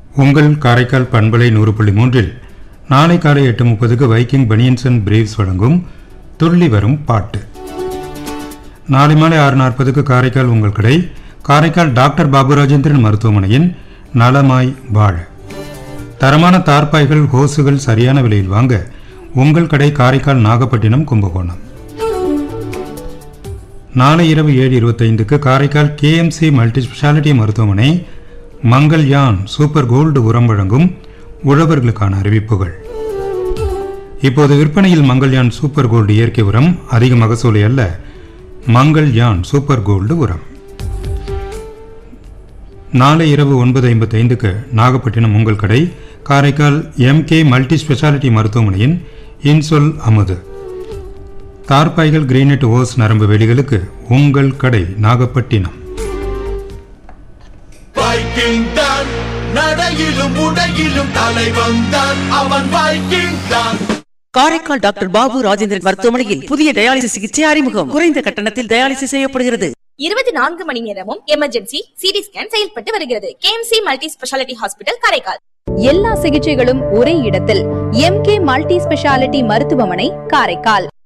உங்கள் காரைக்கால் பண்பலை நூறு புள்ளி மூன்றில் நாளை காலை எட்டு முப்பதுக்கு வைக்கிங் பனியன்ஸ் அண்ட் பிரேவ்ஸ் வழங்கும் துள்ளி வரும் பாட்டு நாளை மாலை ஆறு நாற்பதுக்கு காரைக்கால் உங்கள் கடை காரைக்கால் டாக்டர் பாபு ராஜேந்திரன் மருத்துவமனையின் நலமாய் வாழ தரமான தார்பாய்கள் ஹோசுகள் சரியான விலையில் வாங்க உங்கள் கடை காரைக்கால் நாகப்பட்டினம் கும்பகோணம் நாளை இரவு ஏழு இருபத்தைந்துக்கு காரைக்கால் கேஎம்சி மல்டி ஸ்பெஷாலிட்டி மருத்துவமனை மங்கள்யான் சூப்பர் கோல்டு உரம் வழங்கும் உழவர்களுக்கான அறிவிப்புகள் இப்போது விற்பனையில் மங்கள்யான் சூப்பர் கோல்டு இயற்கை உரம் அதிக மகசூலை அல்ல மங்கள்யான் சூப்பர் கோல்டு உரம் நாளை இரவு ஒன்பது ஐம்பத்தைந்துக்கு நாகப்பட்டினம் உங்கள் கடை காரைக்கால் எம்கே மல்டி ஸ்பெஷாலிட்டி மருத்துவமனையின் இன்சொல் அமுது தார்பாய்கள் கிரீனட் ஓஸ் நரம்பு வெளிகளுக்கு உங்கள் கடை நாகப்பட்டினம் வைக்கிங் தான் நடையிலும் உடையிலும் தலைவன் தான் அவன் வைக்கிங் தான் காரைக்கால் டாக்டர் பாபு ராஜேந்திரன் மருத்துவமனையில் புதிய டயாலிசிஸ் சிகிச்சை அறிமுகம் குறைந்த கட்டணத்தில் டயாலிசிஸ் செய்யப்படுகிறது இருபத்தி நான்கு மணி நேரமும் எமர்ஜென்சி சிடி ஸ்கேன் செயல்பட்டு வருகிறது KMC multi speciality hospital Karaikal எல்லா சிகிச்சைகளும் ஒரே இடத்தில் எம்கே மல்டி ஸ்பெஷாலிட்டி மருத்துவமனை காரைக்கால்